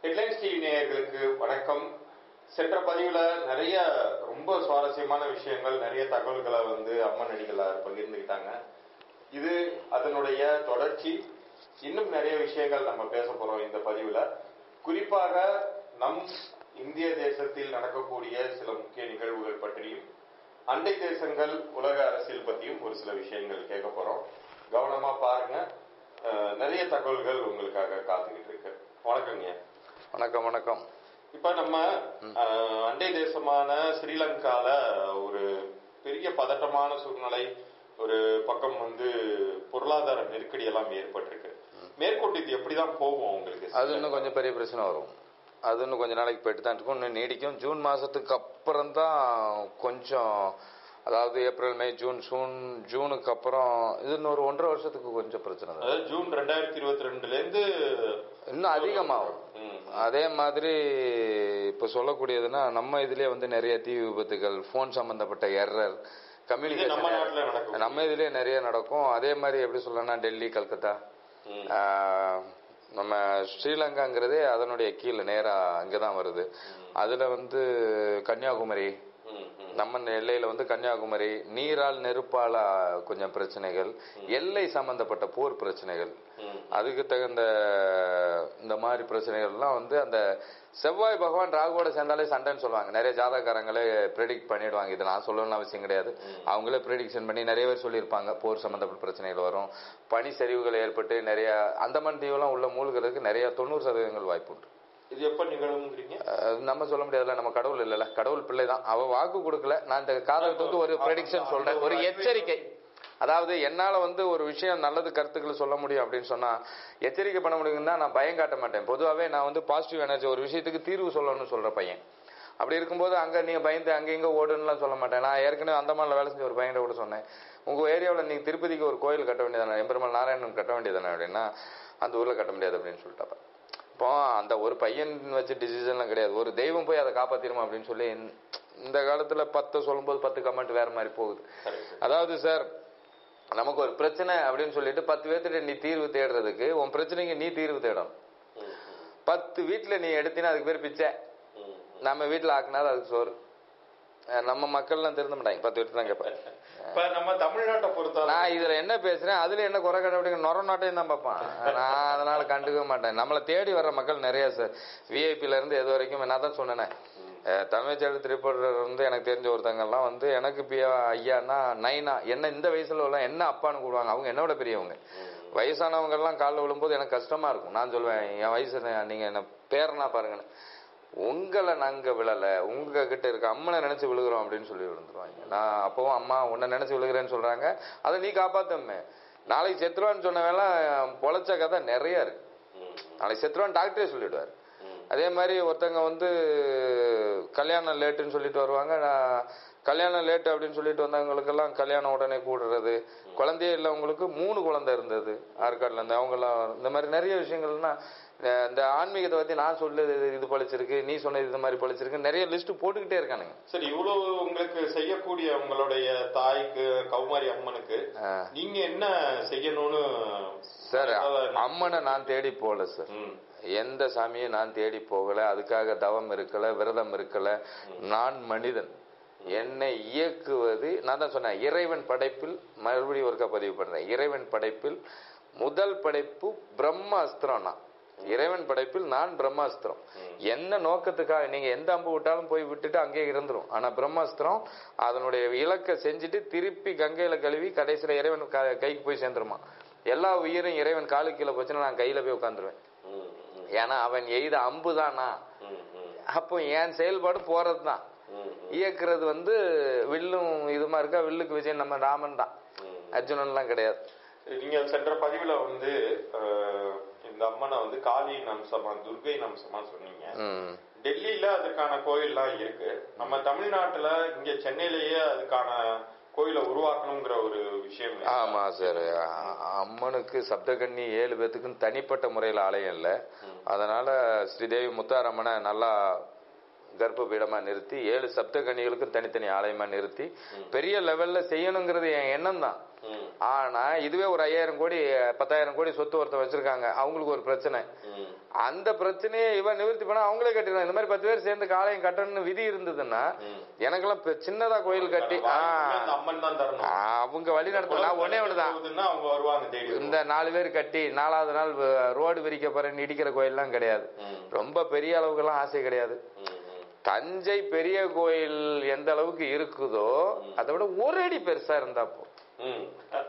Headlines TV நேயர்களுக்கு வணக்கம் சென்ற பதிவுல நிறைய ரொம்ப சுவாரஸ்யமான விஷயங்கள் நிறைய தகவல்களை வந்து அம்மன் அடிகளார் பகிர்ந்துக்கிட்டாங்க இது அதனுடைய தொடர்ச்சி இன்னும் நிறைய விஷயங்கள் நம்ம பேச போறோம் இந்த பதிவுல குறிப்பாக நம் இந்திய தேசத்தில் நடக்கக்கூடிய சில முக்கிய நிகழ்வுகள் பற்றியும் அண்டை தேசங்கள் உலக அரசியல் பத்தியும் ஒரு சில விஷயங்கள் கேட்க போறோம் கவனமா பாருங்க அஹ், நிறைய தகவல்கள் உங்களுக்காக காத்துக்கிட்டு இருக்கு வணக்கங்க வணக்கம் வணக்கம் இப்ப நம்ம அஹ், அண்டை தேசமான ஸ்ரீலங்கால ஒரு பெரிய பதட்டமான சூழ்நிலை ஒரு பக்கம் வந்து பொருளாதார நெருக்கடி எல்லாம் ஏற்பட்டிருக்கு மேற்கொண்டு இது எப்படிதான் போகும் உங்களுக்கு அது இன்னும் கொஞ்சம் பெரிய பிரச்சனை வரும் அது இன்னும் கொஞ்சம் நாளைக்கு போயிட்டு தான் இருக்கும் இன்னும் நீடிக்கும் ஜூன் மாசத்துக்கு அப்புறம் தான் கொஞ்சம் அதாவது ஏப்ரல் மே ஜூன் ஜூன் ஜூனுக்கு அப்புறம் இது இன்னும் ஒரு ஒன்றரை வருஷத்துக்கு கொஞ்சம் பிரச்சனை தான் அதாவது ஜூன் ரெண்டாயிரத்தி இருபத்தி ரெண்டுல இருந்து இன்னும் அதிகமாகும் ம், அதே மாதிரி இப்போ சொல்லக்கூடியதுன்னா நம்ம இதுலயே வந்து நிறைய தீ விபத்துகள் ஃபோன் சம்பந்தப்பட்ட எரர் இது நம்ம கம்யூனிகேஷன் நாட்டுல நடக்கும் நம்ம இதுலயே நிறைய நடக்கும் அதே மாதிரி எப்படி சொல்லணும்னா டெல்லி கல்கத்தா ம். ஆஹ், நம்ம ஸ்ரீலங்காங்கிறதே அதனுடைய கீழே நேரா அங்கதான் வருது அதுல வந்து கன்னியாகுமரி ம், ம். நம்ம எல்லையில வந்து கன்னியாகுமரி நீரால் நெருப்பால கொஞ்சம் பிரச்சனைகள் எல்லை சம்பந்தப்பட்ட போர் பிரச்சனைகள் ம். அதுக்கு தகுந்த இந்த மாதிரி பிரச்சனைகள்லாம் வந்து அந்த செவ்வாய் பகவான் ராகுவோட சேர்ந்தாலே சண்டைன்னு சொல்லுவாங்க நிறைய ஜாதகக்காரங்களே ப்ரெடிக்ட் பண்ணிடுவாங்க இது நான் சொல்லணும்னு அவசியம் கிடையாது அவங்களே ப்ரெடிக்ஷன் பண்ணி நிறைய பேர் சொல்லியிருப்பாங்க போர் சம்பந்தப்பட்ட பிரச்சனைகள் வரும் பனி சரிவுகள் ஏற்பட்டு நிறைய அந்தமான் தீவுலாம் உள்ள மூழ்கிறதுக்கு நிறைய தொண்ணூறு சதவீதங்கள் வாய்ப்பு உண்டு இது எப்ப நிகழும்ங்கிறீங்க அஹ் நம்ம சொல்ல முடியாதுல்ல நம்ம கடவுள் இல்லைல்ல கடவுள் பிள்ளை தான் அவ வாக்கு கொடுக்கல நான் இந்த காதலுக்கு வந்து ஒரு ப்ரெடிக்ஷன் சொல்றேன் ஒரு எச்சரிக்கை அதாவது என்னால வந்து ஒரு விஷயம் நல்லது கருத்துக்களை சொல்ல முடியும் அப்படின்னு சொன்னா எச்சரிக்கை பண்ண முடியும்னா நான் பயம் காட்ட மாட்டேன் பொதுவாகவே நான் வந்து பாசிட்டிவ் எனர்ஜி ஒரு விஷயத்துக்கு தீர்வு சொல்லணும்னு சொல்ற பையன் அப்படி இருக்கும்போது அங்க நீங்க பயந்து அங்க இங்க ஓடுன்னுலாம் சொல்ல மாட்டேன் நான் ஏற்கனவே அந்தமான்ல வேலை செஞ்ச ஒரு பையன் கூட சொன்னேன் உங்க ஏரியாவில் நீங்க திருப்பதிக்கு ஒரு கோயில் கட்ட வேண்டியதானே எம்பெருமாள் நாராயணன் கட்ட வேண்டியதானே அப்படின்னா அந்த ஊர்ல கட்ட முடியாது அப்படின்னு சொல்லிட்டாப்ப இப்போ அந்த ஒரு பையன் வச்சு டிசிஷன்லாம் கிடையாது ஒரு தெய்வம் போய் அதை காப்பாத்திருமா அப்படின்னு சொல்லி இந்த- இந்த காலத்துல பத்து சொல்லும்போது பத்து கமெண்ட் வேற மாதிரி போகுது அதாவது சார் நமக்கு ஒரு பிரச்சனை அப்படின்னு சொல்லிட்டு பத்து பேர்த்திட்ட நீ தீர்வு தேடுறதுக்கு உன் பிரச்சனைக்கு நீ தீர்வு தேடணும் ம், பத்து வீட்டுல நீ எடுத்தினா அதுக்கு பேர் பிச்சை ம், ம். நம்ம வீட்டுல ஆக்குனாலும் அதுக்கு சோறு அஹ் நம்ம மக்கள்லாம் திருந்த மாட்டாங்க பத்து வீட்டு தான் கேட்பேன் இப்ப நம்ம தமிழ்நாட்டை பொறுத்த நான் இதுல என்ன பேசுறேன் அதுல என்ன குறை கண்டுபிடிக்க நொர நாட்டையும் தான் பார்ப்பான் நான் அதனால கண்டுக்க மாட்டேன் நம்மளை தேடி வர்ற மக்கள் நிறைய சார் விஐபில இருந்து எது வரைக்கும் நான் தான் சொன்னேனே அஹ் தமிழ்ச் எழுத்து ரிப்போர்ட்டர் வந்து எனக்கு தெரிஞ்ச ஒருத்தங்கெல்லாம் வந்து எனக்கு பியா ஐயானா நைனா என்ன இந்த வயசுல உள்ள என்ன அப்பான்னு கூடுவாங்க அவங்க என்னோட பெரியவங்க வயசானவங்க எல்லாம் காலில் விழும்போது எனக்கு கஷ்டமா இருக்கும் நான் சொல்லுவேன் என் வயசு நீங்க என்ன பேரனா பாருங்கன்னு உங்களை நாங்க விழல உங்க கிட்ட இருக்க அம்மனை நினைச்சு விழுகிறோம் அப்படின்னு சொல்லி விழுந்துருவாங்க நான் அப்பவும் அம்மா உன்னை நினைச்சு விழுகிறேன்னு சொல்றாங்க அதை நீ காப்பாத்தமே நாளைக்கு செத்துருவான்னு சொன்னவெல்லாம் பொழைச்ச கதை நிறைய இருக்கு ம், நாளைக்கு செத்துருவான்னு டாக்டரே சொல்லிடுவாரு ம். அதே மாதிரி ஒருத்தங்க வந்து கல்யாணம் லேட்டுன்னு சொல்லிட்டு வருவாங்க நான் கல்யாணம் லேட்டு அப்படின்னு சொல்லிட்டு வந்தவங்களுக்கெல்லாம் கல்யாணம் உடனே கூடுறது குழந்தையே இல்லவங்களுக்கு மூணு குழந்தை இருந்தது ஆற்காடுல இருந்து அவங்கெல்லாம் இந்த மாதிரி நிறைய விஷயங்கள்னா அஹ் இந்த ஆன்மீகத்தை பத்தி நான் சொல்லுது இது பழிச்சிருக்கு நீ சொன்னது இது மாதிரி பழிச்சிருக்கு நிறைய லிஸ்ட் போட்டுக்கிட்டே இருக்கானுங்க சரி இவ்வளவு உங்களுக்கு செய்யக்கூடிய உங்களுடைய தாய்க்கு கௌமாரி அம்மனுக்கு ஆஹ் நீங்க என்ன செய்யணும்னு சார் அம்மனை நான் தேடி போகல சார் ம், எந்த சாமியும் நான் தேடி போகல அதுக்காக தவம் இருக்கல விரதம் இருக்கல நான் மனிதன் என்னை இயக்குவது நான் தான் சொன்னேன் இறைவன் படைப்பில் மறுபடியும் ஒருக்கா பதிவு பண்றேன் இறைவன் படைப்பில் முதல் படைப்பு பிரம்மாஸ்திரம் நான் இறைவன் படைப்பில் நான் பிரம்மாஸ்திரம் என்ன நோக்கத்துக்காக நீங்க எந்த அம்பு விட்டாலும் போய் விட்டுட்டு அங்கேயே இருந்துரும் ஆனா பிரம்மாஸ்திரம் அதனுடைய இலக்கை செஞ்சுட்டு திருப்பி கங்கையில கழுவி கடைசியில இறைவன் க- கைக்கு போய் சேர்ந்துருமா எல்லா உயிரும் இறைவன் காலுக்கு கீழே போச்சுன்னா நான் கையில போய் உட்காந்துருவேன் ம், ம், ஏன்னா அவன் எய்த அம்பு தானா ம், ம், அப்போ என் செயல்பாடு போறது தான் ம், இயக்குறது வந்து வில்லும் இதுமா இருக்கா வில்லுக்கு விஜய் நம்ம ராமன் தான் ம். அர்ஜுனன்லாம் கிடையாது நீங்க சென்ற பதிவுல வந்து அஹ், இந்த அம்மனை வந்து காளியின் அம்சமா துர்கையின் அம்சமா சொன்னீங்க ம். டெல்லியில அதுக்கான கோயில்லாம் இருக்கு நம்ம தமிழ்நாட்டுல இங்க சென்னையிலேயே அதுக்கான கோயிலை உருவாக்கணுங்கிற ஒரு விஷயம் இருக்கு. ஆமா சார் அம்மனுக்கு சப்தகன்னி ஏழு பேத்துக்கும் தனிப்பட்ட முறையில் ஆலயம் இல்லை அதனால ஸ்ரீதேவி முத்தாரம்மனை நல்லா கர்ப்ப பீடமா நிறுத்தி ஏழு சப்த கன்னிகளுக்கும் தனித்தனி ஆலயமா நிறுத்தி பெரிய லெவல்ல செய்யணுங்கிறது என் எண்ணம் தான் ம், ஆனா இதுவே ஒரு ஐயாயிரம் கோடி பத்தாயிரம் கோடி சொத்து ஒருத்தர் வச்சிருக்காங்க அவங்களுக்கு ஒரு பிரச்சனை ம். அந்த பிரச்சனையை இவன் நிவர்த்தி பண்ணா அவங்களே கட்டிடுவாங்க இந்த மாதிரி பத்து பேர் சேர்ந்து காலையும் கட்டணும்னு விதி இருந்ததுன்னா எனக்கெல்லாம் இப்ப சின்னதா கோயில் கட்டி ஆ, வாய்ப்புமே அந்த அம்மன் தான் தரணும் ஆ, அவங்க வழி நடத்தணும் நான் ஒன்னே ஒண்ணுதான் போகுதுன்னா அவங்க வருவாங்க தேடி இந்த நாலு பேர் கட்டி நாலாவது நாள் ரோடு விரிக்க போறேன்னு இடிக்கிற கோயில்லாம் கிடையாது ம், ரொம்ப பெரிய அளவுக்குலாம் ஆசை கிடையாது ம், ம். தஞ்சை பெரிய கோயில் எந்த அளவுக்கு இருக்குதோ அதை விட ஒரு அடி பெருசா இருந்தா போ ம்.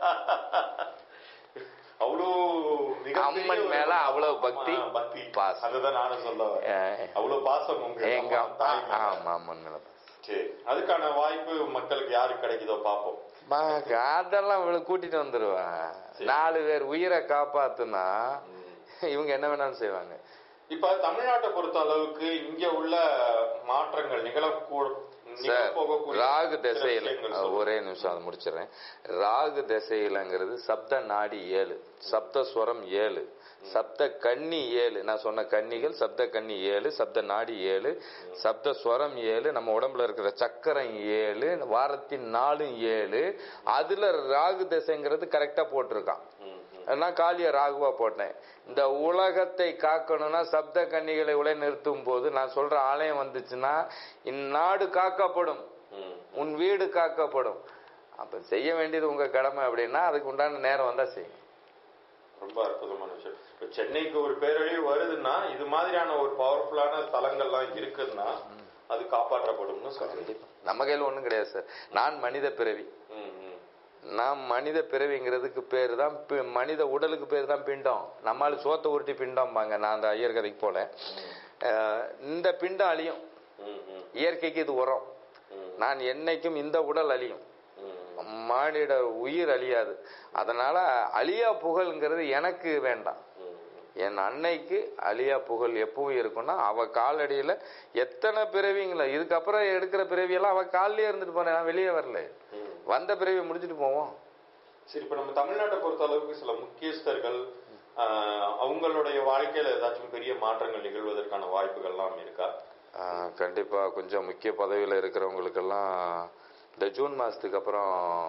அவ்வளோ மிகப்பெரிய அம்மன் ஒரு- மேல அவ்வளவு பக்தி, ஆமா, பக்தி பாசம். அதுதான் நானும் சொல்ல வரேன் அஹ், அவ்வளவு பாசம் உங்க எங்க அம்மா, தாய் மேல. ஆமா அம்மன் மேல பாசம். சரி அதுக்கான வாய்ப்பு மக்களுக்கு யாருக்கு கிடைக்குதோ பாப்போம் மா, அதெல்லாம் இவளை கூட்டிட்டு வந்துருவா நாலு பேர் உயிரை காப்பாத்துனா இவங்க என்ன வேணாலும் செய்வாங்க இப்ப தமிழ்நாட்டை பொறுத்த அளவுக்கு இங்க உள்ள மாற்றங்கள் நிகழக்கூட சார் நிகழப்போகக்கூடிய ராகு சில திசையில விஷயங்கள் அஹ், சொல்லுங்க. ஒரே நிமிஷம் அதை முடிச்சிடுறேன் ராகு திசையிலங்கிறது சப்த நாடி ஏழு சப்த ஸ்வரம் ஏழு சப்த கன்னி ஏழு நான் சொன்ன கன்னிகள் சப்த கன்னி ஏழு சப்த நாடி ஏழு சப்த ஸ்வரம் ஏழு நம்ம உடம்புல இருக்கிற சக்கரம் ஏழு வாரத்தின் நாளும் ஏழு அதுல ராகு திசைங்கிறது கரெக்டா போட்டிருக்கான் ம், ம். நான் காளிய ராகுவா போட்டேன் இந்த உலகத்தை காக்கணும்னா சப்த கன்னிகளை உலை நிறுத்தும் போது நான் சொல்ற ஆலயம் வந்துச்சுன்னா இந்நாடு காக்கப்படும் ம். உன் வீடு காக்கப்படும் அப்ப செய்ய வேண்டியது உங்க கடமை அப்படின்னா அதுக்கு உண்டான நேரம் வந்தா செய்யும் ரொம்ப அற்புதமான விஷயம் இப்ப சென்னைக்கு ஒரு பேரழிவு வருதுன்னா இது மாதிரியான ஒரு பவர்ஃபுல்லான தலங்கள்லாம் இருக்குதுன்னா அது காப்பாற்றப்படும்னு சொல்றேன் நம்ம கையில் ஒண்ணும் கிடையாது சார் நான் மனித பிறவி ம், ம். நான் மனித பிறவிங்கிறதுக்கு பேர் தான் பி- மனித உடலுக்கு பேர் தான் பிண்டம் நம்மால் சோத்தை உருட்டி பிண்டம்பாங்க நான் அந்த ஐயர் கதைக்கு போல அஹ், இந்த பிண்டம் அழியும் ம், ம், இயற்கைக்கு இது உரம் ம், நான் என்னைக்கும் இந்த உடல் அழியும் ம், மானிட உயிர் அழியாது அதனால அழியா புகழ்ங்கிறது எனக்கு வேண்டாம் ம், என் அன்னைக்கு அழியா புகழ் எப்பவும் இருக்கும்னா அவ காலடியில எத்தனை பிறவிங்கள இதுக்கப்புறம் எடுக்கிற பிறவியெல்லாம் அவ கால்லயே இருந்துட்டு போனேன் நான் வெளியே வரல ம். வந்த பிறவியை முடிச்சிட்டு போவோம் சரி இப்ப நம்ம தமிழ்நாட்டை பொறுத்த அளவுக்கு சில முக்கியஸ்தர்கள் ஆஹ், அவங்களுடைய வாழ்க்கையில ஏதாச்சும் பெரிய மாற்றங்கள் நிகழ்வதற்கான வாய்ப்புகள்லாம் இருக்கா ஆஹ் கண்டிப்பா கொஞ்சம் முக்கிய பதவியில இருக்கிறவங்களுக்கெல்லாம் இந்த ஜூன் மாசத்துக்கு அப்புறம்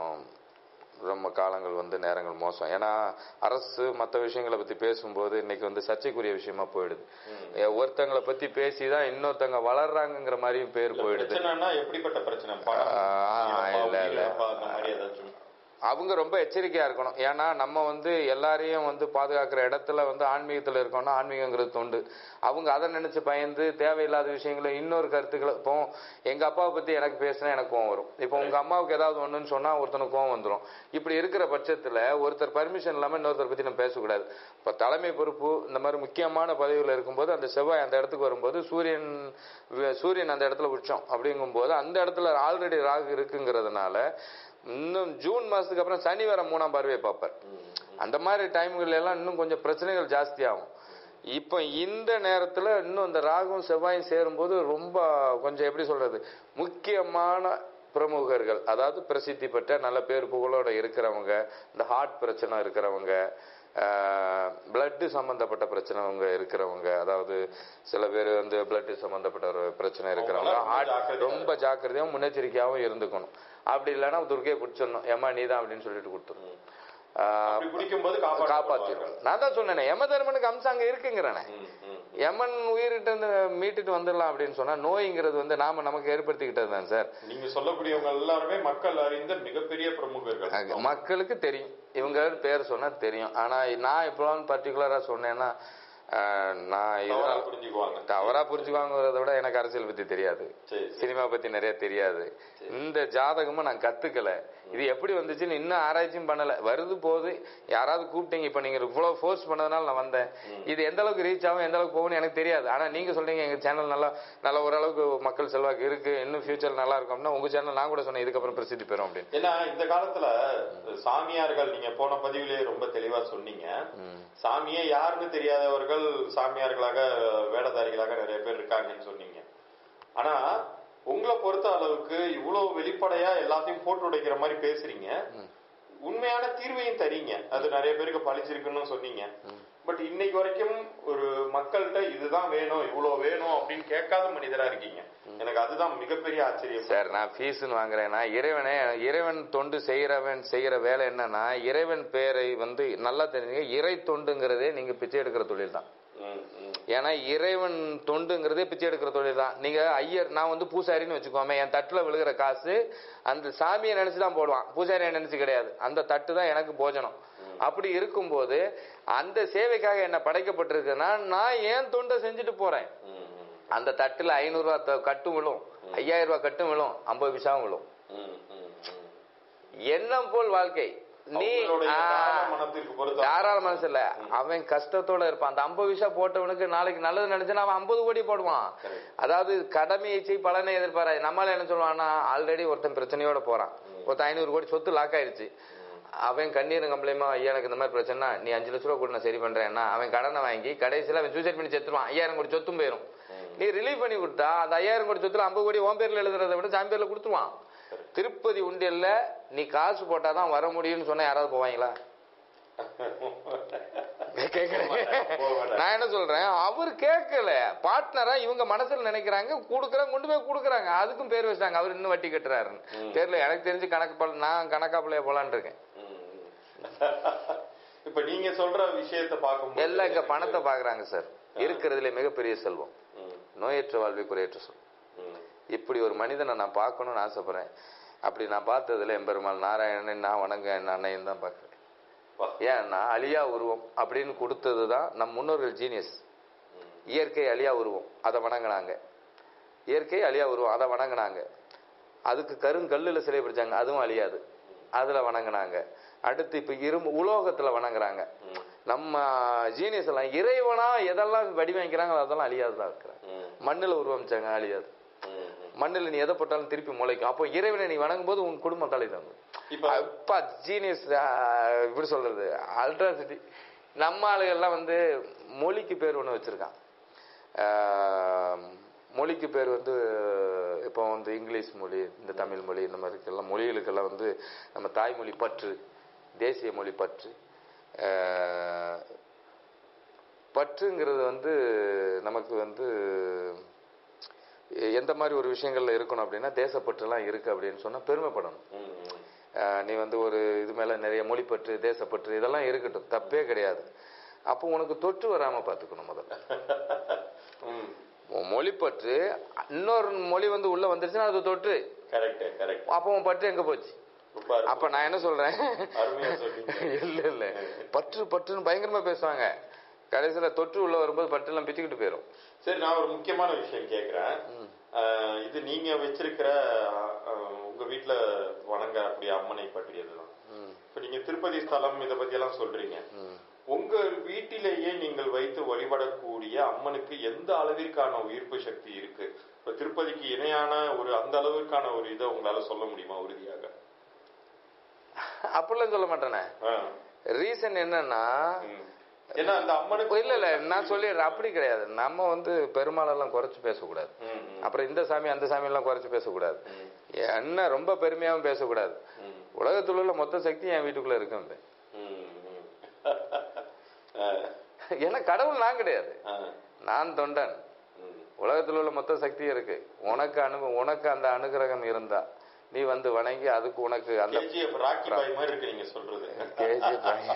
ரொம்ப காலங்கள் வந்து நேரங்கள் மோசம் ஏன்னா அரசு மற்ற விஷயங்களை பத்தி பேசும்போது இன்னைக்கு வந்து சர்ச்சைக்குரிய விஷயமா போயிடுது ஏ, ஒருத்தங்களை பத்தி பேசிதான் இன்னொருத்தங்க வளர்றாங்கங்கிற மாதிரியும் பேர் போயிடுது பிரச்சனைனா எப்படிப்பட்ட பிரச்சனை பணம், ஆஹ் இறப்பா, இல்ல, இல்ல. உயிரிழப்பா, அந்த மாதிரி ஏதாச்சும் அவங்க ரொம்ப எச்சரிக்கையா இருக்கணும் ஏன்னா நம்ம வந்து எல்லாரையும் வந்து பாதுகாக்கிற இடத்துல வந்து ஆன்மீகத்துல இருக்கோம்னா ஆன்மீகங்கிறது தொண்டு அவங்க அதை நினைச்சு பயந்து தேவையில்லாத விஷயங்களை இன்னொரு கருத்துக்களை இப்போ எங்க அப்பாவை பத்தி எனக்கு பேசினா எனக்கு கோவம் வரும் இப்போ உங்க அம்மாவுக்கு ஏதாவது ஒண்ணுன்னு சொன்னா ஒருத்தனுக்கு கோவம் வந்துடும் இப்படி இருக்கிற பட்சத்துல ஒருத்தர் பர்மிஷன் இல்லாம இன்னொருத்தர் பத்தி நம்ம பேசக்கூடாது இப்போ தலைமை பொறுப்பு இந்த மாதிரி முக்கியமான பதவியில் இருக்கும்போது அந்த செவ்வாய் அந்த இடத்துக்கு வரும்போது சூரியன் சூரியன் அந்த இடத்துல உச்சம் அப்படிங்கும்போது அந்த இடத்துல ஆல்ரெடி ராகு இருக்குங்கிறதுனால இன்னும் ஜூன் மாசத்துக்கு அப்புறம் சனி வர மூணாம் பார்வையை பார்ப்பார் அந்த மாதிரி டைம்கள் எல்லாம் இன்னும் கொஞ்சம் பிரச்சனைகள் ஜாஸ்தி ஆகும் இப்போ இந்த நேரத்துல இன்னும் இந்த ராகும் செவ்வாயும் சேரும்போது ரொம்ப கொஞ்சம் எப்படி சொல்றது முக்கியமான பிரமுகர்கள் அதாவது பிரசித்தி பெற்ற நல்ல பேர் புகழோட இருக்கிறவங்க இந்த ஹார்ட் பிரச்சனை இருக்கிறவங்க பிளட்டு சம்பந்தப்பட்ட பிரச்சனைவங்க இருக்கிறவங்க அதாவது சில பேர் வந்து பிளட் சம்பந்தப்பட்ட ஒரு பிரச்சனை இருக்கிறவங்க அவங்கெல்லாம் ரொம்ப ஹார்ட் ஜாக்கிரதையா ரொம்ப ஜாக்கிரதையாகவும் முன்னெச்சரிக்கையாகவும் இருந்துக்கணும் அப்படி இல்லைன்னா துர்க்கையை பிடிச்சிடணும் ஏமா நீ தான் அப்படின்னு சொல்லிட்டு கொடுத்துரும் அப்படி பிடிக்கும்போது காப்பாற்ற காப்பாத்திரும் நான் தான் சொன்னேனே யம தர்மனுக்கு அம்சம் அங்க இருக்குங்கிறேனே ம், ம். யமன் உயிரிட்ட இருந்து மீட்டுட்டு வந்துடலாம் அப்படின்னு சொன்னா நோய்ங்கிறது வந்து நாம நமக்கு ஏற்படுத்திக்கிட்டது தான் சார் நீங்க சொல்லக்கூடியவங்க எல்லாருமே மக்கள் அறிந்த மிகப்பெரிய பிரமுகர்கள் அங்க மக்களுக்கு தெரியும் இவங்க பேர் சொன்னா தெரியும் ஆனா நான் இப்போ பர்டிகுலரா சொன்னேன்னா ஆஹ், நான் தவறா இதனால புரிஞ்சுக்குவாங்க தவறா புரிஞ்சுக்குவாங்கிறத விட எனக்கு அரசியல் பத்தி தெரியாது சரி சினிமா பத்தி நிறைய தெரியாது இந்த ஜாதகமும் நான் கத்துக்கல இது எப்படி வந்துச்சுன்னு இன்னும் ஆராய்ச்சியும் பண்ணல வருது போகுது யாராவது கூப்பிட்டீங்க இப்ப நீங்க இவ்வளவு ஃபோர்ஸ் பண்ணதுனால நான் வந்தேன் இது எந்த அளவுக்கு ரீச் ஆகும் எந்த அளவுக்கு போகும்னு எனக்கு தெரியாது ஆனா நீங்க சொல்றீங்க எங்க சேனல் நல்லா நல்ல ஓரளவுக்கு மக்கள் செல்வாக்கு இருக்கு இன்னும் ஃபியூச்சர் நல்லா இருக்கும்னா உங்க சேனல் நான் கூட சொன்னேன் இதுக்கப்புறம் பிரசித்தி பெறும் அப்படின்னு ஏன்னா இந்த காலத்துல சாமியார்கள் நீங்க போன பதிவிலே ரொம்ப தெளிவா சொன்னீங்க சாமியே யாருன்னு தெரியாதவர்கள் சாமியார்களாக வேடதாரிகளாக நிறைய பேர் இருக்காங்கன்னு சொன்னீங்க ஆனா உங்களை பொறுத்த அளவுக்கு இவ்வளவு வெளிப்படையா எல்லாத்தையும் போட்டு உடைக்கிற மாதிரி பேசுறீங்க உண்மையான தீர்வையும் தரீங்க அது நிறைய பேருக்கு பழிச்சிருக்குன்னு சொன்னீங்க பட் இன்னைக்கு வரைக்கும் ஒரு மக்கள்கிட்ட இதுதான் வேணும் இவ்வளவு வேணும் அப்படின்னு கேட்காத மனிதரா இருக்கீங்க எனக்கு அதுதான் மிகப்பெரிய ஆச்சரியம் சார் நான் ஃபீஸ்னு வாங்குறேன்னா இறைவனே இறைவன் தொண்டு செய்யறவன் செய்யற வேலை என்னன்னா இறைவன் பேரை வந்து நல்லா தெரிஞ்சுங்க இறை தொண்டுங்கிறதே நீங்க பிச்சை எடுக்கிற தொழில் தான் ம், ம். ஏன்னா இறைவன் தொண்டுங்கிறதே பிச்சை எடுக்கிற தொழில் தான் நீங்க ஐயர் நான் வந்து பூசாரின்னு வச்சுக்கோமே என் தட்டுல விழுகிற காசு அந்த சாமியை நினைச்சு தான் போடுவான் பூசாரியை நினைச்சு கிடையாது அந்த தட்டு தான் எனக்கு போஜனம் அப்படி இருக்கும்போது அந்த சேவைக்காக என்ன படைக்கப்பட்டிருக்குன்னா நான் ஏன் தொண்டை செஞ்சுட்டு போறேன் ம், ம், அந்த தட்டுல ஐநூறு ரூபா த- கட்டும் விழும் ஐயாயிரம் ரூபாய் கட்டும் விழும் ஐம்பது பைசாவும் விழும் ம், ம், ம். எண்ணம் போல் வாழ்க்கை நீ அவங்களுடைய ஆ, தாராள மனத்திற்கு பொறுத்த தாராள மனசு இல்ல அவன் கஷ்டத்தோட இருப்பான் அந்த ஐம்பது பைசா போட்டவனுக்கு நாளைக்கு நல்லது நினைச்சுன்னா அவன் ஐம்பது கோடி போடுவான் Correct. அதாவது கடமையை செய் பலனை எதிர்பாராது நம்மளால என்ன சொல்லுவான்னா ஆல்ரெடி ஒருத்தன் பிரச்சனையோட போறான் ஒருத்தன் ஐநூறு கோடி சொத்து லாக் ஆயிருச்சு அவன் கண்ணீர் கம்பளையுமா ஐயா எனக்கு இந்த மாதிரி பிரச்சனை நீ அஞ்சு லட்ச ரூபா கூட நான் சரி பண்றேன்னா அவன் கடனை வாங்கி கடைசியில அவன் சூசைட் பண்ணி செத்துருவான் ஐயாயிரம் கோடி சொத்தும் போயிரும் நீ ரிலீவ் பண்ணி கொடுத்தா அந்த ஐயாயிரம் கோடி சொத்துல ஐம்பது கோடி உன் பேர்ல எழுதுறதை விட சாமி பேர்ல கொடுத்துருவான் திருப்பதி உண்டியல்ல நீ காசு போட்டாதான் வர முடியும்னு சொன்னா யாராவது போவாங்களா கேட்கல. போக மாட்டாங்க. நான் என்ன சொல்றேன் அவர் கேட்கல பார்ட்னரா இவங்க மனசுல நினைக்கிறாங்க கொடுக்குறாங்க கொண்டு போய் கொடுக்குறாங்க அதுக்கும் பேர் வச்சிட்டாங்க அவர் இன்னும் வட்டி கட்டுறாருன்னு தெரியல எனக்கு தெரிஞ்சு கணக்கு பல நான் கணக்காப்பிள்ளைய போலான்னு இருக்கேன் ம். இப்ப நீங்க சொல்ற விஷயத்தை பார்க்கும்போது எல்லாம் இங்க பணத்தை பாக்குறாங்க சார் இருக்கிறதுல மிகப்பெரிய செல்வம் ம், நோயற்ற வாழ்வை குறையற்ற செல்வம் ம். இப்படி ஒரு மனிதனை நான் பார்க்கணும்னு ஆசைப்படுறேன் அப்படி நான் பார்த்ததுல எம்பெருமாள் நாராயணன் நான் வணங்க என் அன்னையும் தான் பார்க்குறேன் வா. ஏன்னா அழியா உருவம் அப்படின்னு கொடுத்தது தான் நம் முன்னோர்கள் ஜீனியஸ் இயற்கை அழியா உருவம் அதை வணங்கினாங்க இயற்கை அழியா உருவம் அதை வணங்கினாங்க அதுக்கு கருங்கல்லுல சிலை பிடிச்சாங்க அதுவும் அழியாது அதுல வணங்கினாங்க அடுத்து இப்ப இரும்பு உலோகத்துல வணங்குறாங்க நம்ம ஜீனியஸ் எல்லாம் இறைவனா எதெல்லாம் வடிவமைக்கிறாங்க அதெல்லாம் அழியாதுதான் இருக்கிறாங்க ம், மண்ணுல உருவமைச்சாங்க அழியாது ம், ம். மண்ணுல நீ எதை போட்டாலும் திருப்பி முளைக்கும் அப்போ இறைவனை நீ வணங்கும் போது உன் குடும்பம் தலை தங்கும் இப்ப அப்பா ஜீனியஸ் இப்படி சொல்றது அல்ட்ராசிட்டி நம்ம ஆளுகள்லாம் வந்து மொழிக்கு பேர் ஒன்று வச்சிருக்கான் ஆஹ், மொழிக்கு பேர் வந்து இப்போ வந்து இங்கிலீஷ் மொழி இந்த தமிழ் மொழி இந்த மாதிரி எல்லாம் மொழிகளுக்கெல்லாம் வந்து நம்ம தாய்மொழி பற்று தேசிய மொழி பற்று ஆஹ், பற்றுங்கிறது வந்து நமக்கு வந்து எந்த மாதிரி ஒரு விஷயங்கள்ல இருக்கணும் அப்படின்னா தேசப்பற்றுலாம் இருக்கு அப்படின்னு சொன்னா பெருமைப்படணும் ம், ம். ஆஹ் நீ வந்து ஒரு இது மேல நிறைய மொழிப்பற்று தேசப்பற்று இதெல்லாம் இருக்கட்டும் தப்பே கிடையாது அப்போ உனக்கு தொற்று வராம பாத்துக்கணும் முதல்ல ம். உன் மொழிப்பற்று இன்னொரு மொழி வந்து உள்ள வந்துருச்சுன்னா அது தொற்று கரெக்ட் கரெக்ட் அப்போ உன் பற்று எங்க போச்சு ரொம்ப அருமை. அப்ப நான் என்ன சொல்றேன் அருமையா சொன்னீங்க இல்ல இல்ல பற்று பற்றுன்னு பயங்கரமா பேசுவாங்க கடைசியில தொற்று உள்ள வரும்போது பற்று எல்லாம் பிச்சுக்கிட்டு போயிரும் சரி நான் ஒரு முக்கியமான விஷயம் கேக்குறேன் அஹ், இது நீங்க வச்சிருக்கிற அஹ், உங்க வீட்டுல வணங்க அப்படி அம்மனை பற்றியதுதான் இப்ப நீங்க திருப்பதி ஸ்தலம் இத பத்தி எல்லாம் சொல்றீங்க உங்க வீட்டிலேயே நீங்கள் வைத்து வழிபடக்கூடிய அம்மனுக்கு எந்த அளவிற்கான உயிர்ப்பு சக்தி இருக்கு இப்ப திருப்பதிக்கு இணையான ஒரு அந்த அளவிற்கான ஒரு இதை உங்களால சொல்ல முடியுமா உறுதியாக அப்படிலாம் சொல்ல மாட்டேனே ஆ. ரீசன் என்னன்னா ம். ஏன்னா அந்த அம்மனுக்கு இல்ல இல்ல நான் சொல்லிடுறேன் அப்படி கிடையாது நம்ம வந்து பெருமாளெல்லாம் குறைச்சு பேசக்கூடாது ம், ம், அப்புறம் இந்த சாமி அந்த சாமி எல்லாம் குறைச்சு பேசக்கூடாது ம், என்ன ரொம்ப பெருமையாவும் பேசக்கூடாது ம், உலகத்துல உள்ள மொத்த சக்தி என் வீட்டுக்குள்ள இருக்கு ம், ம். ஆ, ஏன்னா கடவுள் நான் கிடையாது ஆ, நான் தொண்டன் ம். உலகத்துல உள்ள மொத்த சக்தி இருக்கு உனக்கு அனு உனக்கு அந்த அனுகிரகம் இருந்தா நீ வந்து வணங்கி அதுக்கு உனக்கு அந்த KGF ராக்கி பாய் மாதிரி இருக்கு நீங்க சொல்றது கேஜி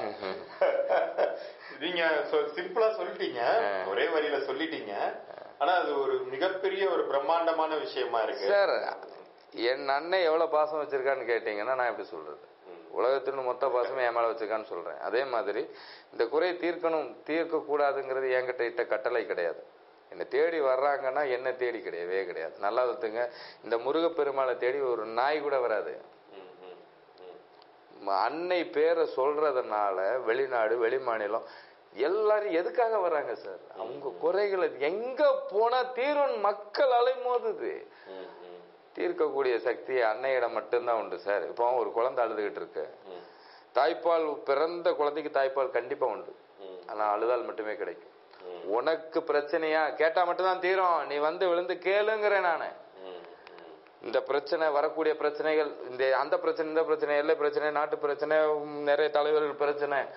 நீங்க சிம்பிளா சொல்லிட்டீங்க ஒரே வரியில சொல்லிட்டீங்க ஆனா அது ஒரு மிகப்பெரிய ஒரு பிரம்மாண்டமான விஷயமா இருக்கு சார் என் அண்ணன் எவ்வளவு பாசம் வச்சிருக்கான்னு கேட்டீங்கன்னா நான் எப்படி சொல்றது உலகத்தின் மொத்த பாசமே என் மேல வச்சிருக்கான்னு சொல்றேன் அதே மாதிரி இந்த குறையை தீர்க்கணும் தீர்க்க கூடாதுங்கிறது என்கிட்ட இட்ட கட்டளை கிடையாது என்னை தேடி வர்றாங்கன்னா என்ன தேடி கிடையவே கிடையாது நல்லா ஒத்துங்க இந்த முருகப்பெருமாளை தேடி ஒரு நாய் கூட வராது ம், ம், ம். ம- அன்னை பேரை சொல்றதுனால வெளிநாடு வெளிமாநிலம் எல்லாரும் எதுக்காக வர்றாங்க சார் அவங்க குறைகளை எங்க போனா தீரும் மக்கள் அலைமோதுது ம், ம், தீர்க்கக்கூடிய சக்தி அன்னையிடம் மட்டும்தான் உண்டு சார் இப்போ ஒரு குழந்தை அழுதுகிட்டு இருக்கு ம், தாய்ப்பால் பிறந்த குழந்தைக்கு தாய்ப்பால் கண்டிப்பா உண்டு ம், ஆனா அழுதால் மட்டுமே கிடைக்கும் ம், உனக்கு பிரச்சனையா கேட்டா மட்டும்தான் தீரும் நீ வந்து விழுந்து கேளுங்கிறேன் நானு ம், ம். இந்த பிரச்சனை வரக்கூடிய பிரச்சனைகள் இந்த அந்த பிரச்சனை இந்த பிரச்சனை எல்லை பிரச்சனை நாட்டு பிரச்சனை உம், நிறைய தலைவர்கள் பிரச்சனை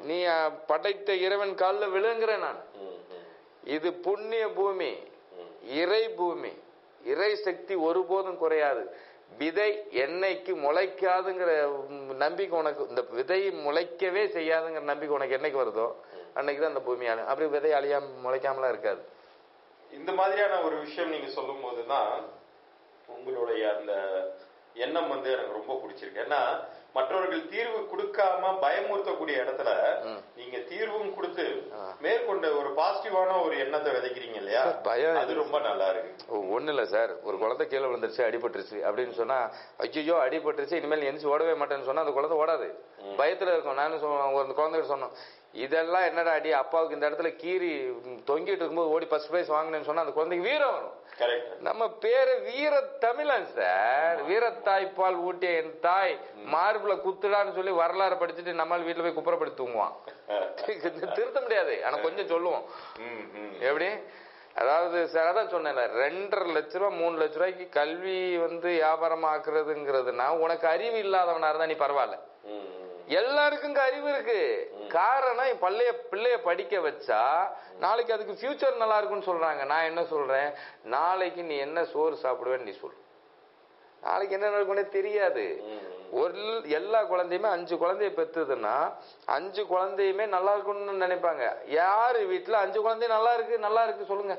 நீ அஹ், படைத்த இறைவன் காலில் விழுங்குறேன் நான் ம், ம், இது புண்ணிய பூமி ம். இறை பூமி இறை சக்தி ஒருபோதும் குறையாது விதை என்னைக்கு முளைக்காதுங்கிற ம், நம்பிக்கை உனக்கு இந்த விதை முளைக்கவே செய்யாதுங்கிற நம்பிக்கை உனக்கு என்னைக்கு வருதோ அன்னைக்கு தான் அந்த பூமி அழி அப்படி விதை அழியாம முளைக்காமலாம் இருக்காது இந்த மாதிரியான ஒரு விஷயம் நீங்க சொல்லும் போதுதான் உங்களுடைய அந்த எண்ணம் வந்து எனக்கு ரொம்ப பிடிச்சிருக்கு ஏன்னா மற்றவர்கள் தீர்வு கொடுக்காம பயமுறுத்தக்கூடிய இடத்துல நீங்க தீர்வும் கொடுத்து மேற்கொண்ட ஒரு பாசிட்டிவான ஒரு எண்ணத்தை விதைக்கிறீங்க இல்லையா சார், பயம் அது ரொம்ப நல்லா இருக்கு ஒன்றும் இல்லை சார் ஒரு குழந்தை கீழே விழுந்துருச்சு அடிபட்டுருச்சு அப்படின்னு சொன்னா ஐயோ அடிபட்டுருச்சு இனிமேல் எந்திரிச்சு ஓடவே மாட்டேன்னு சொன்னா அந்த குழந்தை ஓடாது பயத்துல இருக்கும் நானும் சொ- ஒரு குழந்தைகிட்ட சொன்னோம் இதெல்லாம் என்னடா அடி அப்பாவுக்கு இந்த இடத்துல கீறி ம், தொங்கிட்டு இருக்கும்போது ஓடி ஃபர்ஸ்ட் பிரைஸ் வாங்கினேன்னு சொன்னா அந்த குழந்தைக்கு வீரம் வரும் கரெக்ட் நம்ம பேரு வீர தமிழன் சார் வீரத்தாய்ப்பால் ஊட்டிய என் தாய் மார்பிள குத்துடான்னு சொல்லி வரலாறு படிச்சுட்டு நம்மால் வீட்டுல போய் குப்புறப்படி தூங்குவான் திருத்த முடியாது ஆனா கொஞ்சம் சொல்லுவோம் ம் ம் எப்படி அதாவது சார் அதான் சொன்னேன்ல ரெண்டரை லட்ச ரூபா மூணு லட்ச ரூபாய்க்கு கல்வி வந்து வியாபாரம் ஆக்குறதுங்கிறதுனா உனக்கு அறிவு இல்லாதவனா இருந்தா நீ பரவாயில்ல ம் ம் எல்லாருக்கும் இங்க அறிவு இருக்கு காரணம் என் பள்ளைய பிள்ளைய படிக்க வச்சா நாளைக்கு அதுக்கு ஃபியூச்சர் நல்லா இருக்கும்னு சொல்றாங்க நான் என்ன சொல்றேன் நாளைக்கு நீ என்ன சோறு சாப்பிடுவேன்னு நீ சொல்லு நாளைக்கு என்ன நடக்கும்னே தெரியாது ம் ஒரு எல்லா குழந்தையுமே அஞ்சு குழந்தைய பெற்றுதுன்னா அஞ்சு குழந்தையுமே நல்லா இருக்கும்னு நினைப்பாங்க யாரு வீட்டுல அஞ்சு குழந்தையும் நல்லா இருக்கு நல்லா இருக்கு சொல்லுங்க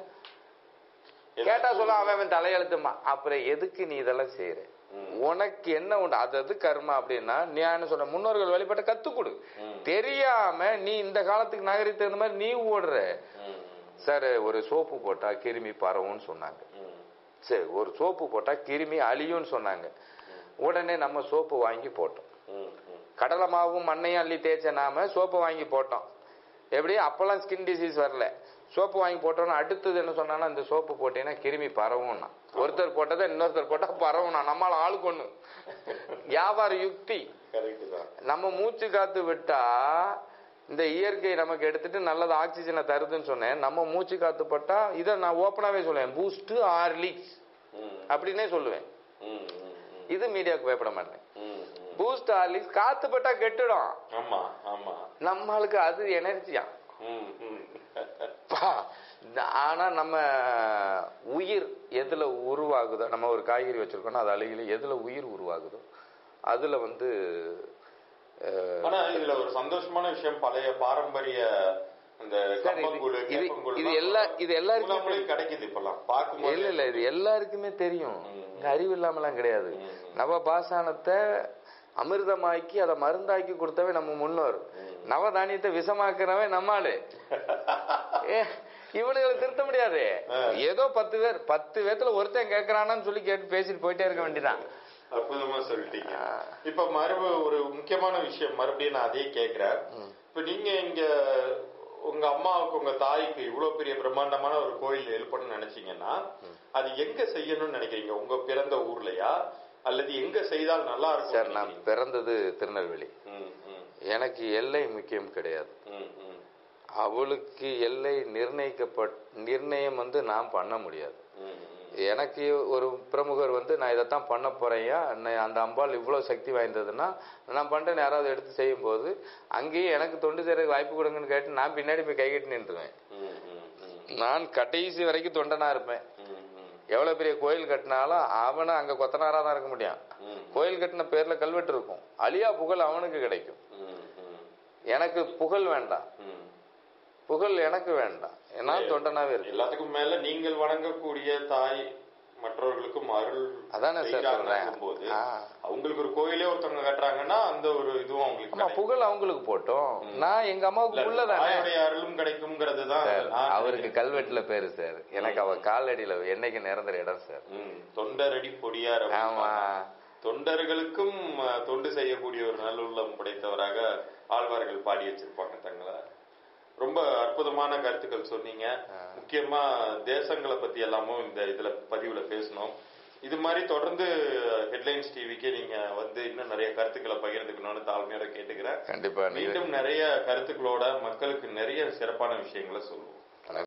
கேட்டா சொல்ல அவன் அவன் தலையெழுத்துமா அப்புறம் எதுக்கு நீ இதெல்லாம் செய்யற உனக்கு என்ன உண்டு அது அது கர்மா அப்படின்னா நீ என்ன சொல்ற முன்னோர்கள் வழிபட்ட கத்து கொடு தெரியாம நீ இந்த காலத்துக்கு நகரி தகுந்த மாதிரி நீ ஓடுற ம் சார் ஒரு சோப்பு போட்டா கிருமி பரவும்னு சொன்னாங்க ம் சரி ஒரு சோப்பு போட்டா கிருமி அழியும்னு சொன்னாங்க உடனே நம்ம சோப்பு வாங்கி போட்டோம் ம் ம் கடலை மாவும் மண்ணையும் அள்ளி தேய்ச்ச நாம சோப்பு வாங்கி போட்டோம் எப்படி அப்பெல்லாம் ஸ்கின் டிசீஸ் வரல சோப்பு வாங்கி போட்டோம்னா அடுத்தது என்ன சொன்னான்னா இந்த சோப்பு போட்டீங்கன்னா கிருமி பரவும்னா ஒருத்தர் போட்டதை இன்னொருத்தர் போட்டா பரவும்னா நம்மளால ஆளுக்கு ஒண்ணு வியாபார யுக்தி கரெக்ட் தான் நம்ம மூச்சு காத்து விட்டா இந்த இயற்கை நமக்கு எடுத்துட்டு நல்லது ஆக்சிஜனை தருதுன்னு சொன்னேன் நம்ம மூச்சு காத்து பட்டா இதை நான் ஓப்பனாவே சொல்லுவேன் பூஸ்ட் ஹார்லிக்ஸ் ம் அப்படின்னே சொல்லுவேன் ம் ம் இது மீடியாவுக்கு பயப்பட மாட்டேன் ம் ம் பூஸ்ட் ஹார்லிக்ஸ் காத்து பட்டா கெட்டுடும் ஆமா ஆமா நம்மளுக்கு அது எனர்ஜியா ம் ம் ஆனா நம்ம உயிர் எதுல உருவாகுதோ நம்ம ஒரு காய்கறி வச்சிருக்கோம்னா அது அழுகில எதுல உயிர் உருவாகுதோ அதுல வந்து அஹ், ஆனா இதுல ஒரு சந்தோஷமான விஷயம் பழைய பாரம்பரிய அந்த சார், இது- கம்பங்கூழ் இது- கேப்பங்கூழ் இது எல்லா- இது எல்லாருக்குமே எல்லாருக்குமே கிடைக்குது இப்பெல்லாம் பார்க்கும்போது இல்ல இல்ல இது எல்லாருக்குமே தெரியும் இங்க அறிவு இல்லாமலாம் கிடையாது நவபாசானத்தை அமிர்தமாக்கி அதை மருந்தாக்கி கொடுத்தவன் நம்ம முன்னோர் நவதானியத்தை விஷமாக்குறவன் நம்மாளு ஏ, இவனுங்களை திருத்த முடியாது ஏதோ பத்து பேர் பத்து பேர்த்துல ஒருத்தன் கேட்கறானான்னு சொல்லி கேட்டு பேசிட்டு போயிட்டே இருக்க வேண்டியதான் அற்புதமா சொல்லிட்டீங்க இப்ப மறுப ஒரு முக்கியமான விஷயம் மறுபடியும் நான் அதே கேக்குறேன் இப்ப நீங்க இங்க உங்க அம்மாவுக்கு உங்க தாய்க்கு இவ்வளவு பெரிய பிரம்மாண்டமான ஒரு கோயில் எழுப்பணும்னு நினைச்சீங்கன்னா அது எங்க செய்யணும்னு நினைக்கிறீங்க உங்க பிறந்த ஊர்லயா அல்லது எங்க செய்தால் நல்லா சார் இருக்கும் நான் பிறந்தது திருநெல்வேலி ம், ம், எனக்கு எல்லை முக்கியம் கிடையாது ம், ம், அவளுக்கு எல்லை நிர்ணயிக்கப்பட் நிர்ணயம் வந்து நான் பண்ண முடியாது ம், ம். எனக்கு ஒரு பிரமுகர் வந்து நான் இதைத்தான் பண்ண போறேயா அந்த அம்பாள் இவ்வளவு சக்தி வாய்ந்ததுன்னா நான் பண்றேன்னு யாராவது எடுத்து செய்யும்போது அங்கேயே எனக்கு தொண்டு செய்யறதுக்கு வாய்ப்பு கொடுங்கன்னு கேட்டு நான் பின்னாடி போய் கை கட்டி நின்றுவேன் ம், ம், ம், நான் கடைசி வரைக்கும் தொண்டனா இருப்பேன் ம், ம், எவ்வளவு பெரிய கோயில் கட்டினாலும் அவனை அங்க கொத்தனாரா தான் இருக்க முடியும் ம், கோயில் கட்டின பேர்ல கல்வெட்டு இருக்கும் அழியா புகழ் அவனுக்கு கிடைக்கும் ம், ம், எனக்கு புகழ் வேண்டாம் ம். புகழ் எனக்கு வேண்டாம் நான் தொண்டனாவே இருக்கேன் எல்லாத்துக்கும் மேல நீங்கள் வணங்கக்கூடிய தாய் மற்றவர்களுக்கும் அருள் அதானே சார் செய்கிறாங்கன்னு சொல்றேன். போது ஆ. அவங்களுக்கு ஒரு கோயிலே ஒருத்தவங்க கட்டுறாங்கன்னா அந்த ஒரு இதுவும் அவங்களுக்கு ஆமா கிடைக்கும். புகழ் அவங்களுக்கு போட்டோம் நான் எங்க அம்மாவுக்கு இல்ல, புள்ள தானே தாயோடைய அருளும் கிடைக்கும்ங்கிறது தான் சார், நான் அவருக்கு நினைக்கிறேன். கல்வெட்டுல பேரு சார் எனக்கு அவ காலடியில என்னைக்கு நிரந்தர இடம் சார் ம், தொண்டரடி பொடியார் ஆமா தொண்டர்களுக்கும் அஹ், தொண்டு செய்யக்கூடிய ஒரு நல்லுள்ளம் படைத்தவராக ஆழ்வார்கள் பாடி வச்சிருப்பாங்க தங்களை ரொம்ப அற்புதமான கருத்துக்கள் சொன்னீங்க முக்கியமா தேசங்களை பத்தி எல்லாமும் இந்த இதுல பதிவுல பேசணும் இது மாதிரி தொடர்ந்து ஹெட்லைன்ஸ் டிவிக்கு நீங்க வந்து இன்னும் நிறைய கருத்துக்களை பகிர்ந்துக்கணும்னு தாழ்மையோட கேட்டுக்கிறேன் கண்டிப்பா நீங்க மீண்டும் நிறைய கருத்துக்களோட மக்களுக்கு நிறைய சிறப்பான விஷயங்களை சொல்லுவோம்